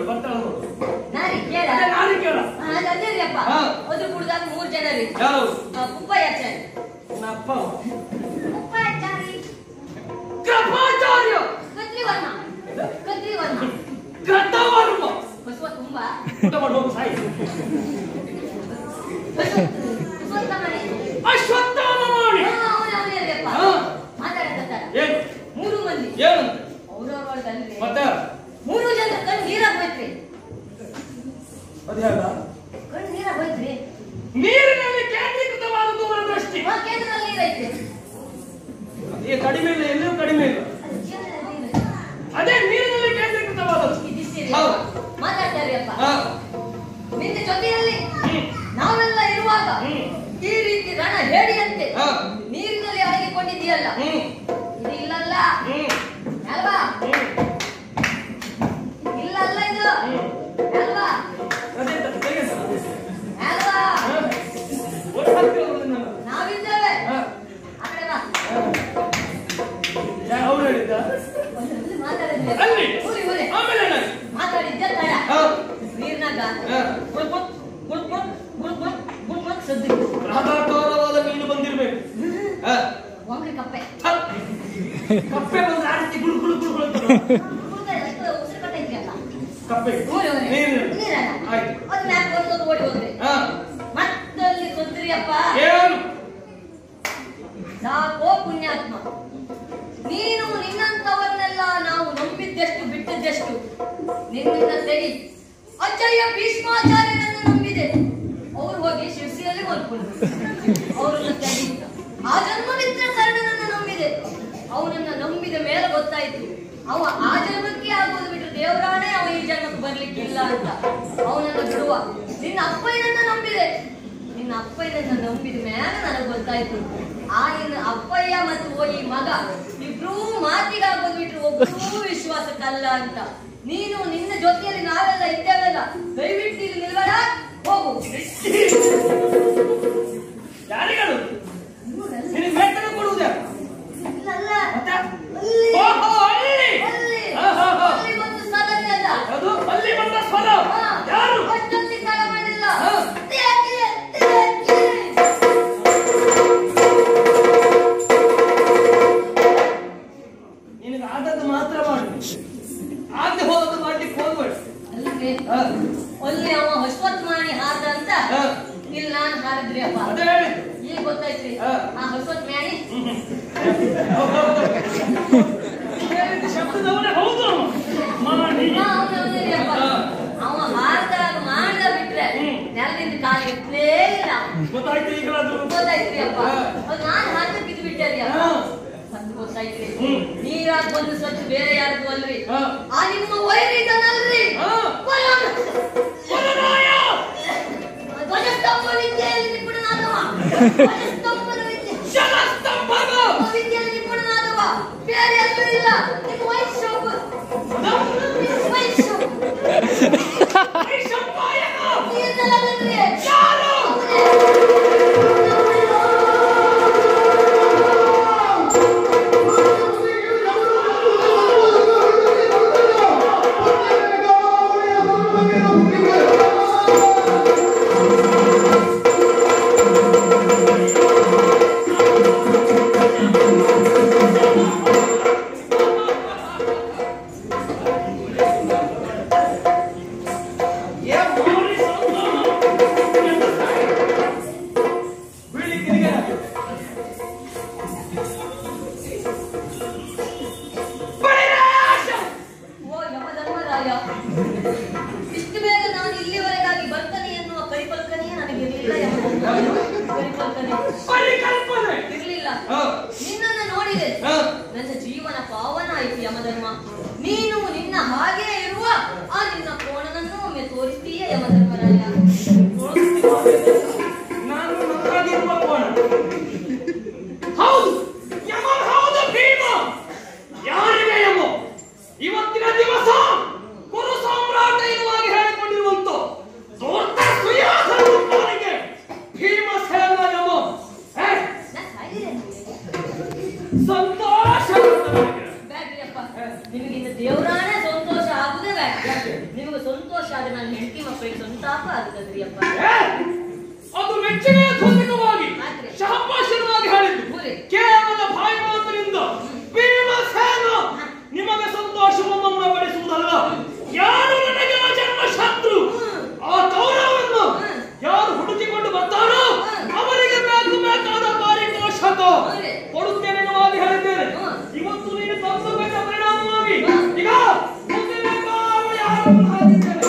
ಬರ್ತಾಳ ನೋಡು ನಾರಿ ಕೇಳ ಅದೇ ನಾನೇ ಕೇಳ ಹಾ, ಅದು ಅದೇ ರೀ ಅಪ್ಪ ಹಾ. ಒಂದು ಕುಡ್ದಾಗ ಮೂರ್ ಜನ ರೀ ಯಾರು ಆ, ಕುಪ್ಪಯ್ಯಾಚಾರಿ ನಪ್ಪ ಕುಪ್ಪಯ್ಯಾಚಾರಿ ಕೃಪಾಚಾರ್ಯ ಕದ್ರಿ ವರ್ಣ ಕದ್ರಿ ವರ್ಣ ಗತವರ್ಮ ಬಸವ ತುಂಬಾ ಊಟ ಮಾಡಿ ಹೋಗು ಸಾಯಿ ಸ್ವಂತ ಮನೆ ಅಶ್ವತ್ಥಾಮ ಮಾಡಿ ಹಾ, ಅವ್ನೇ ಅವ್ನೇ ರೀ ಅಪ್ಪ ಹಾ. ಮಾತಾಡಕತ್ತಾರ ಏನು ಮೂರು ಮಂದಿ ಏನಂತ ಅವ್ರವ್ರೊಳಗಲ್ರಿ ಮತ್ತೆ ಮೂರು ಜನ ಕಣ್ ನೀರಾಗ ಹೋಯ್ತ್ರಿ ಅದು ಹೇಗ ಕಣ್ ನೀರಾಗ ಹೋಯ್ತ್ರಿ ನೀರಿನಲ್ಲಿ ಕೇಂದ್ರೀಕೃತವಾದದ್ದು ಅವರ ದೃಷ್ಟಿ ಆ ಕೇಂದ್ರದಲ್ಲಿ ನೀರೈತೆ ಈ ಕಡಿಮೆ ಇಲ್ಲ ಎಲ್ಲೂ ಕಡಿಮೆ ಇಲ್ಲ ಅದು ಕೇಂದ್ರದಲ್ಲಿ ನೀರೈತೆ. ಅದೇ ನೀರಿನಲ್ಲಿ ಕೇಂದ್ರೀಕೃತವಾದದ್ದು ಇದಿಷ್ಟೇ ರೀ ಹೌದು. ಅಪ್ಪ. ಮಾತಾಡ್ತಾರೆ ಅಪ್ಪ ಹಾ. ನಿನ್ನ ಜೊತೆಯಲ್ಲಿ ಹ್ಮ್. ನಾವೆಲ್ಲ ಇರುವಾಗ ಹ್ಮ್. ಈ ರೀತಿ ರಣ ಹೇಡಿಯಂತೆ ಹಾ. ನೀರಿನಲ್ಲಿ ಅಡಗಿಕೊಂಡಿದೆಯಲ್ಲ ಹ್ಮ್ ಇದು ಇಲ್ಲಲ್ಲ ಹ್ಮ್ ಅಲ್ವಾ ಹ್ಮ್ ಇಲ್ಲಲ್ಲ ಇದು ಹ್ಮ್. ಅಲ್ವಾ ಅದೇ ತ- ತೆಗೆಸ. ಅಲ್ವಾ ಹಾ. ಒಟ್ಟು ಹಾಕ್ತಿಲ್ಲ ನೋಡಿ ನನ್ನ. ನಾವಿದ್ದೇವೆ ಹಾ. ಆ ಕಡೆ ಬಾ ಯಾ- ಅವ್ರು ಹೇಳಿದ್ದ ಒಂದ್ರಲ್ಲಿ ಮಾತಾಡಿದ್ವಿ ಅಲ್ಲಿ ಹುಲಿ ಹುಲಿ ಆಮೇಲೆ ಏನಾಯ್ತು? ಮಾತಾಡಿದ್ದೆ ತಡ ಹಾ. ನೀರ್ನಾಗ ಹಾ. Good good good good good good good good ಸದ್ದು ರಾಧಾಕಾರವಾದ ಮೀನು ಬಂದಿರ್ಬೇಕು ಹಾ. ಒಂಗ್ರಿ ಕಪ್ಪೆ ಹ. ಕಪ್ಪೆ ಬಂದ್ರೆ ಆ ರೀತಿ ಗುಳು ಗುಳು ಗುಳು ಗುಳು ಅಂತ ಕೂದಲು ಎಷ್ಟು ಉಸಿರು ಕಟ್ಟೈತ್ರಿ ಅಲ್ಲ ಕಪ್ಪೆ ಹುಲಿ ಹುಲಿ ನೀರಿನಲ್ಲಿ. ನೀರಲ್ಲ ಆಯ್ತು ಅದ್ ಮ್ಯಾಕ್ ಬಂದು ಓಡಿ ಹೋದ್ರಿ ಹಾ. ಮತ್ತಲ್ಲಿ ಸುಂದರಿಯಪ್ಪ ಏನು ಸಾಕೋ ಪುಣ್ಯಾತ್ಮ ನೀನು ನಿನ್ನಂತವನ್ನೆಲ್ಲ ನಾವು ನಂಬಿದ್ದೆಷ್ಟು ಬಿಟ್ಟದ್ದೆಷ್ಟು ನಿನ್ನಿಂದ ಸರಿ ಅಚ್ಚಯ್ಯ ಭೀಷ್ಮಾಚಾರ್ಯನನ್ನು ನಂಬಿದೆ ಅವ್ರು ಹೋಗಿ ಶಿರ್ಸಿಯಲ್ಲಿ ಮಲ್ಕೊಂಡ್ರು ಅವರನ್ನ ತಡಿ ಆ ಜನ್ಮವಿತ್ರ ಕರ್ಣನನ್ನು ನಂಬಿದೆ ಅವನನ್ನ ನಂಬಿದ ಮೇಲೆ ಗೊತ್ತಾಯ್ತು ಅವ ಆ ಜನ್ಮಕ್ಕೆ ಆಗೋದು ಬಿಟ್ಟು ದೇವರಾಣೆ ಅವ ಈ ಜನ್ಮಕ್ಕೆ ಬರ್ಲಿಕ್ಕಿಲ್ಲ ಅಂತ ಅವನನ್ನ ಬಿಡುವ ನಿನ್ನ ಅಪ್ಪಯ್ಯನನ್ನ ನಂಬಿದೆ ನಿನ್ನ ಅಪ್ಪಯ್ಯನನ್ನ ನಂಬಿದ ಮೇಲೆ ನನಗೆ ಗೊತ್ತಾಯ್ತು ಆ ನಿನ್ನ ಅಪ್ಪಯ್ಯ ಮತ್ತು ಓ ಈ ಮಗ ಇಬ್ರೂ ಮಾತಿಗಾಗೋದು ಬಿಟ್ರು ಒಬ್ಬರೂ ವಿಶ್ವಾಸಕ್ಕಲ್ಲ ಅಂತ ನೀನು ನಿನ್ನ ಜೊತೆಯಲ್ಲಿ ನಾವೆಲ್ಲ ಇದ್ದೇವಲ್ಲ ದಯವಿಟ್ಟು ಇಲ್ಲಿ ನಿಲ್ಬೇಡ ಹೋಗು ಯಾರಿಗಳು ನಿನಗೆ ವೇತನ ಕೊಡುವುದೇ ಇಲ್ಲಲ್ಲ ಮತ್ತೆ ಅಲ್ಲಿ ಓಹೋ ಅಲ್ಲಿ ಅಲ್ಲಿ ಹಾ, ಹಾ, ಹಾ. ಅಲ್ಲಿ ಒಂದು ಸದನ ಅದ ಅದು ಅಲ್ಲಿ ಬಂದ ಸ್ವರ ಹಾ, ಯಾರು ಅಷ್ಟೊಂದು ಕಾಲ ಮಾಡಿಲ್ಲ ಹಾ. ತ್ಯಾಗಿ, ತ್ಯಾಗಿ. ನಿನಗೆ ಆದದ್ದು ಮಾತ್ರ ಮಾಡು ಆಗದೆ ಹೋದದ್ದು ಮಾಡ್ಲಿಕ್ಕೆ ಹೋಗ್ಬೇಡ ಅಲ್ರಿ ಹಾ. ಅಲ್ಲಿ ಅವ ಹೊಸವತ್ ಮಾಡಿ ಹಾರ್ದ ಅಂತ ಹಾ. ಇಲ್ಲಿ ನಾನು ಹಾರಿದ್ರಿ ಅಪ್ಪ ಅದೇ ಹೇಳಿದ್ದು ಈಗ ಗೊತ್ತಾಯ್ತ್ರಿ ಹಾ. ಆ ಹೊಸವತ್ ಮ್ಯಾಣಿ ಹೇಳಿದ್ದು ಶಬ್ದದವನೇ ಹೌದು ಅವ. ಮಾಡಿ ಹಾ, ಅವ್ನು ಅವ್ನೇ ರೀ ಅಪ್ಪ. ಹಾ. ಅವ ಹಾರ್ದಾಗ ಮಾಡ್ದ ಬಿಟ್ರೆ ಹ್ಮ್. ನೆಲದಿಂದ ಕಾಲು ಎತ್ತಲೇ ಇಲ್ಲ ಗೊತ್ತಾಯ್ತು ಈಗಲಾದ್ರು ಗೊತ್ತಾಯ್ತ್ರಿ ಅಪ್ಪ ಹಾ. ಅದು ನಾನು ಹಾರ್ದ ಬಿದ್ದು ಬಿಟ್ಟೆ ರೀ ಅಪ್ಪ ಹಾ. ಅದು ಗೊತ್ತಾಯ್ತ್ರಿ ಹ್ಮ್. ನೀರಾಗ ಬಂದು ಸ್ವಚ್ಛ ಬೇರೆ ಯಾರ್ದು ಅಲ್ರಿ ಹಾ. ಆ ನಿಮ್ಮ ವೈರಿ ಇದನ್ನಲ್ರಿ ಹಾ. ಕೊಲ್ಲೋಣ. ಕೊಲನಾಯ! ಧ್ವಜಸ್ತಂಭ ವಿದ್ಯೆಯಲ್ಲಿ ನಿಪುಣನಾದವ ಧ್ವಜಸ್ತಂಭದ ವಿದ್ಯೆ ಜಲಸ್ತಂಭದ! ವಿದ್ಯೆಯಲ್ಲಿ ನಿಪುಣನಾದವ ಬೇರೆ ಎಲ್ಲೂ ಇಲ್ಲ ಇದು white shop white shop Vaishampayana! ನೀರ್ನಲ್ಲದಲ್ರಿ ಯಾರು? ಏ ಮೋರಿ ಸಂತಾನ! ಬೀಳಿಕ್ಕೆ ನಿನಗೆ ಬಳಿರಾಶ! ಓ ಯಮಧರ್ಮರಾಯ ಇಷ್ಟು ಬೇಗ ನಾನು ಇಲ್ಲಿವರೆಗಾಗಿ ಬರ್ತನೆ ಎನ್ನುವ ಪರಿಕಲ್ಪನೆಯೇ ನನಗೆ ಇರಲಿಲ್ಲ ಯಮಧರ್ಮರಾಯ ಪರಿಕಲ್ಪನೆ ಪರಿಕಲ್ಪನೆ! ಇರಲಿಲ್ಲ ಹಾ. ನಿನ್ನನ್ನು ನೋಡಿದೆ ಹಾ. ನನ್ನ ಜೀವನ ಪಾವನ ಆಯಿತು ಯಮಧರ್ಮ ನೀನು ನಿನ್ನ ಹಾಗೆ ಇರುವ ಆ ನಿನ್ನ ಕೋಣನನ್ನು ಒಮ್ಮೆ ತೋರಿಸ್ತೀಯ ಯಮಧರ್ಮರಾಯ ನಾನು ನನ್ನದಾಗಿರುವ ಕೋಣ. ಹೌದು ಯಮ ಹೌದು ಭೀಮ ಯಾರಿಗೆ ಯಮ ಇವತ್ತಿನ ದಿವಸ ಕುರು ಸಾಮ್ರಾಟ ಎನ್ನುವಾಗಿ ಹೇಳಿಕೊಂಡಿರುವಂತ ದೊಡ್ಡ ಸುಯೋಧನಿಗೆ ಭೀಮಸೇನ ಯಮ ಏ, ನಾ ಸಾಯಿರೇನು? ಸಂತೋಷ ಆಗುತ್ತೆ ನನಗೆ. ಬ್ಯಾಡ್ರಿ ಅಪ್ಪ ನಿಮಗಿಂತ ದೇವರಾಣೆ ಸಂತೋಷ ಆಗುದೇ ಬ್ಯಾಡ ನಿಮಗೆ ಸಂತೋಷ ತಾಪ ಆಗ್ತದ್ರಿ ಅಪ್ಪ ಏ, ಅದು ಮೆಚ್ಚುಗೆಯ ಧ್ವನಿಕವಾಗಿ ಆದ್ರೆ. ಶಹಪಾಶನವಾಗಿ ಹೇಳಿದ್ದು ಹೂರಿ. ಕೇವಲ ಬಾಯಿ ಮಾತಿನಿಂದ ಭೀಮಸೇನ ನಿಮಗೆ ಸಂತೋಷವನ್ನು ಉಣಬಡಿಸುವುದಲ್ಲ ಯಾರು ನನಗೆ ಆ ಜನ್ಮ ಶತ್ರು ಆ ಕೌರವವನ್ನು ಯಾರು ಹುಡುಕಿಕೊಂಡು ಬರ್ತಾರೋ ಅವರಿಗೆ ಬೇಕು ಬೇಕಾದ ಪಾರಿತೋಷಕ ಹೂರಿ. ಕೊಡುತ್ತೇನೆ ಎನ್ನುವಾಗಿ ಹೇಳಿದ್ದೇನೆ ಹ್ಮ್. ಇವತ್ತು ನೀನು ತಪ್ಪಿಸಬೇಕ ಪರಿಣಾಮವಾಗಿ ಹ್ಮ್. ಈಗ ಮುಂದೆ ಬೇಕಾದ ಯಾರನ್ನು ಹಾಕಿದ್ದೇನೆ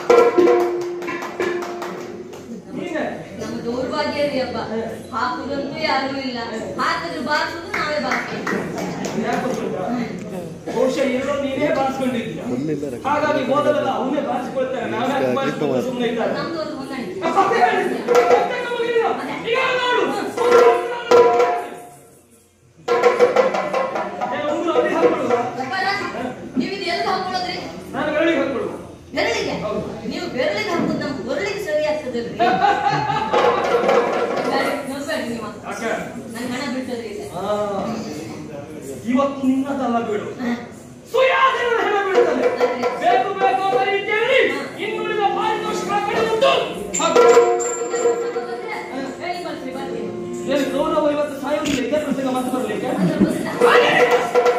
ನೀನೇ ನಮ್ಮ ದೌರ್ಭಾಗ್ಯ ರೀ ಅಪ್ಪ ಹಾಕುದಂತೂ ಯಾರೂ ಇಲ್ಲ ಹಾಕಿದ್ರೆ ಬಾರಿಸುದು ನಾವೇ ಬಾರಿಸ್ಬೇಕು ಯಾಕೆ ಗೊತ್ತುಂಟಾ? ಬಹುಶಃ ಎಲ್ಲೋ ನೀನೇ ಬಾರಿಸ್ಕೊಂಡಿದ್ದೀಯ ಹಾಗಾಗಿ ಹೋದಲೆಲ್ಲ ಅವನೇ ಬಾರಿಸಿಕೊಳ್ತಾರೆ ನಾವೇ ಬಾರಿಸಿಕೊಂಡು ಸುಮ್ಮನೆ ಇದ್ದಾರೆ ನಮ್ದು ಒಂದು ಹೊಂದಾಣಿಕೆ ಮತ್ತೆ ಹೇಳಿ. ಮತ್ತೆ ನಮಗಿಲ್ಲ. ಈಗ ನೋಡು. ಏನು ಉಂಗುರ ಅಲ್ಲಿ ಹಾಕ್ಕೊಳ್ಳುವಾ? ಅಪ್ಪ, ನಾ- ನೀವು ಇದು ಎಲ್ಲಿ ಹಾಕೊಳ್ಳೋದ್ರಿ ನಾನು ಬೆರಳಿಗೆ ಹಾಕ್ಕೊಳ್ಳುವ. ಬೆರಳಿಗೆ ಹೌದು. ನೀವು ಬೆರಳಿಗೆ ಹಾಕುದು ನಮ್ಮ ಬೆರಳಿಗೆ ಸರಿ ಆಗ್ತದಲ್ರಿ ಸರಿ, ನೋಡ್ಬೇಡಿ ನೀವು ಯಾಕೆ? ನನ್ ಹಣ ಬಿಟ್ಟದ್ರಿ ಇಲ್ಲ ಆ, ಇವತ್ತು ನಿನ್ನದಲ್ಲ ಬಿಡು ಸುಯಾದೇವರ ಹೆಣ ಬೀಳ್ತದೆ ಬೇಕು ಬೇಕು ಅನ್ನೋ ರೀತಿಯಲ್ಲಿ ಇನ್ನುಳಿದ ಪಾರಿತೋಷಕ ಕಡೆ ಉಂಟು ಹಾಕು. ಹೇಳಿ ಬರ್ತೀವಿ ಬರ್ತೀವಿ ಏನು ಗೌರವ ಇವತ್ತು ಸಾಯೋದಿಲ್ಲ ಇದೇ ಪ್ರಸಂಗ ಮತ್ತೆ ಬರಲಿಕ್ಕೆ ಅದ್ರ ಬದಲ